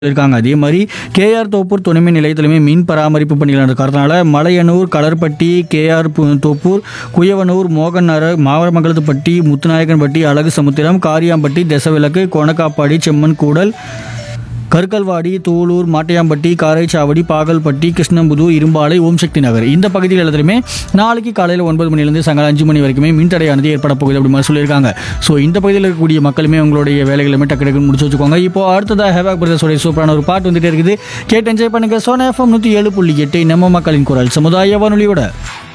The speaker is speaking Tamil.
இருக்காங்க அதே மாதிரி கேஆர் தோப்பூர் துணைமின் நிலையத்திலுமே மீன் பராமரிப்பு பணிகள் நடக்கிறதுனால மலையனூர் கலர்பட்டி கேஆர் பு- தோப்பூர் குயவனூர் மோகநர மாவரமங்கலத்துப்பட்டி முத்துநாயக்கன்பட்டி அழகு சமுத்திரம் காரியாம்பட்டி தெசவிலக்கு கொணக்காப்பாடி செம்மன் கூடல் கருக்கல்வாடி தூளூர் மாட்டையாம்பட்டி காரைச்சாவடி பாகல்பட்டி கிருஷ்ணம்புதூர் இரும்பாலை ஓம் சக்தி நகர் இந்த பகுதிகள் எல்லாத்துலையுமே நாளைக்கு காலையில் ஒன்பது மணிலேருந்து சாயங்காலம் அஞ்சு மணி வரைக்குமே மின்தடையானது ஏற்பட போகுது அப்படி மாதிரி சொல்லியிருக்காங்க ஸோ இந்த பகுதியில் இருக்கக்கூடிய மக்களுமே உங்களுடைய வேலைகளுமே டக்கு டக்குன்னு முடிச்சு வச்சுக்கோங்க இப்போ அடுத்ததாக ஹேவாக் பிரதர்ஸோடைய சூப்பரான ஒரு பாட்டு வந்துட்டே இருக்குது கேட்டு என்ஜாய் பண்ணுங்க சோனா எஃப்எம் நூற்றி ஏழு புள்ளி எட்டு நம்ம மக்களின் குரல் சமுதாய வானொலியோட